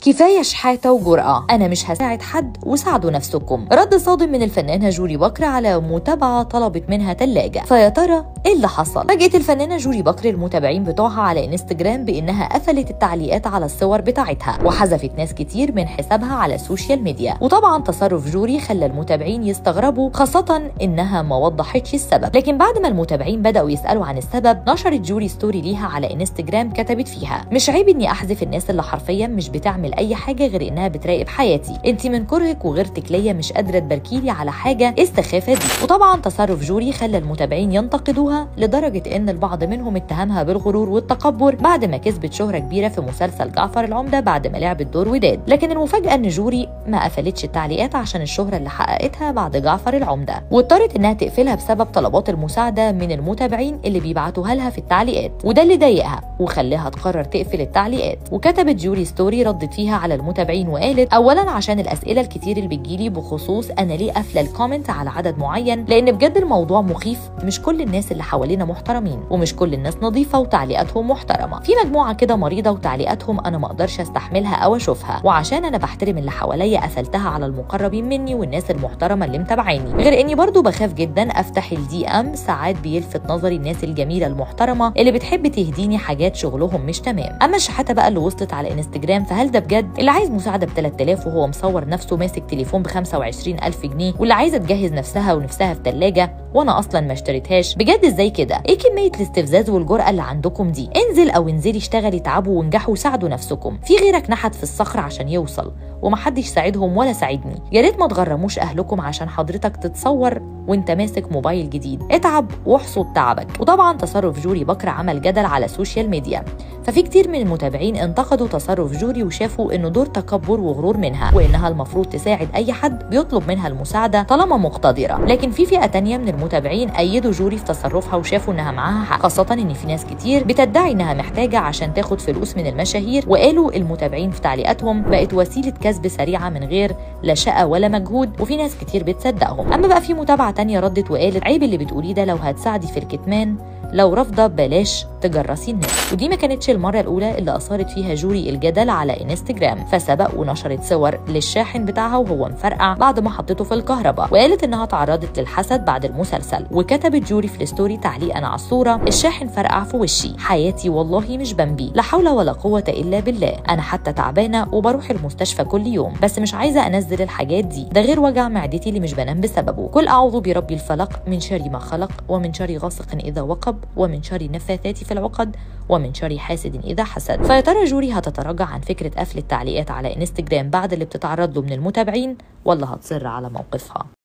كفايه شحاته وجرأه انا مش هساعد حد وساعدوا نفسكم رد صادم من الفنانه جوري بكر على متابعه طلبت منها تلاجة فيا ترى ايه اللي حصل فاجئت الفنانه جوري بكر المتابعين بتوعها على انستجرام بانها قفلت التعليقات على الصور بتاعتها وحذفت ناس كتير من حسابها على السوشيال ميديا وطبعا تصرف جوري خلى المتابعين يستغربوا خاصه انها ما وضحتش السبب لكن بعد ما المتابعين بداوا يسالوا عن السبب نشرت جوري ستوري ليها على انستجرام كتبت فيها مش عيب اني احذف الناس اللي حرفيا مش بتعمل اي حاجه غير انها بتراقب حياتي انت من كرهك وغيرتك ليا مش قادره تباركيلي على حاجه إيه السخافه دي وطبعا تصرف جوري خلى المتابعين ينتقدوها لدرجه ان البعض منهم اتهمها بالغرور والتكبر بعد ما كسبت شهره كبيره في مسلسل جعفر العمده بعد ما لعبت دور وداد لكن المفاجاه ان جوري ما قفلتش التعليقات عشان الشهره اللي حققتها بعد جعفر العمده واضطرت انها تقفلها بسبب طلبات المساعده من المتابعين اللي بيبعتوها لها في التعليقات وده اللي ضايقها وخلاها تقرر تقفل التعليقات وكتبت جوري ستوري ردت فيها على المتابعين وقالت اولا عشان الاسئله الكتير اللي بتجيلي بخصوص انا ليه قافله الكومنت على عدد معين لان بجد الموضوع مخيف مش كل الناس اللي حوالينا محترمين ومش كل الناس نظيفه وتعليقاتهم محترمه في مجموعه كده مريضه وتعليقاتهم انا ما اقدرش استحملها او اشوفها وعشان انا بحترم اللي حواليا قفلتها على المقربين مني والناس المحترمه اللي متابعاني غير اني برضو بخاف جدا افتح الدي ام ساعات بيلفت نظري الناس الجميله المحترمه اللي بتحب تهديني حاجات شغلهم مش تمام اما الشحاته بقى اللي وصلت على انستجرام فهل ده بجد اللي عايز مساعده ب 3000 وهو مصور نفسه ماسك تليفون ب 25000 جنيه واللي عايزه تجهز نفسها ونفسها في ثلاجه وانا اصلا ما اشتريتهاش بجد ازاي كده ايه كميه الاستفزاز والجرأه اللي عندكم دي انزل او انزلي اشتغلي تعبوا وانجحوا وساعدوا نفسكم في غيرك نحت في الصخر عشان يوصل ومحدش ساعدهم ولا ساعدني يا ريت ما تغرموش اهلكم عشان حضرتك تتصور وانت ماسك موبايل جديد اتعب واحصد تعبك وطبعا تصرف جوري بكر عمل جدل على السوشيال ميديا ففي كتير من المتابعين انتقدوا تصرف جوري وشافوا انه دور تكبر وغرور منها وانها المفروض تساعد اي حد بيطلب منها المساعده طالما مقتدره لكن في فئه تانية من المتابعين ايدوا جوري في تصرفها وشافوا انها معاها حق خاصه ان في ناس كتير بتدعي انها محتاجه عشان تاخد فلوس من المشاهير وقالوا المتابعين في تعليقاتهم بقت وسيله كسب سريعه من غير لا شقه ولا مجهود وفي ناس كتير بتصدقهم اما بقى في متابعه تانية ردت وقالت عيب اللي بتقوليه ده لو هتساعدي في الكتمان لو رافضه بلاش تجرسي الناس ودي ما كانتش المره الاولى اللي اثارت فيها جوري الجدل على انستجرام فسبق ونشرت صور للشاحن بتاعها وهو مفرقع بعد ما حطيته في الكهرباء وقالت انها تعرضت للحسد بعد المسلسل وكتبت جوري في الستوري تعليقا على الصوره الشاحن فرقع في وشي حياتي والله مش بمبي لا حول ولا قوه الا بالله انا حتى تعبانه وبروح المستشفى كل يوم بس مش عايزه انزل الحاجات دي ده غير وجع معدتي اللي مش بنام بسببه كل اعوذ برب الفلق من شر ما خلق ومن شر غاسق اذا وقب ومن شر النفاثات في العقد ومن شر حاسد إذا حسد فيا ترى جوري هتتراجع عن فكرة قفل التعليقات على انستجرام بعد اللي بتتعرض له من المتابعين ولا هتصر على موقفها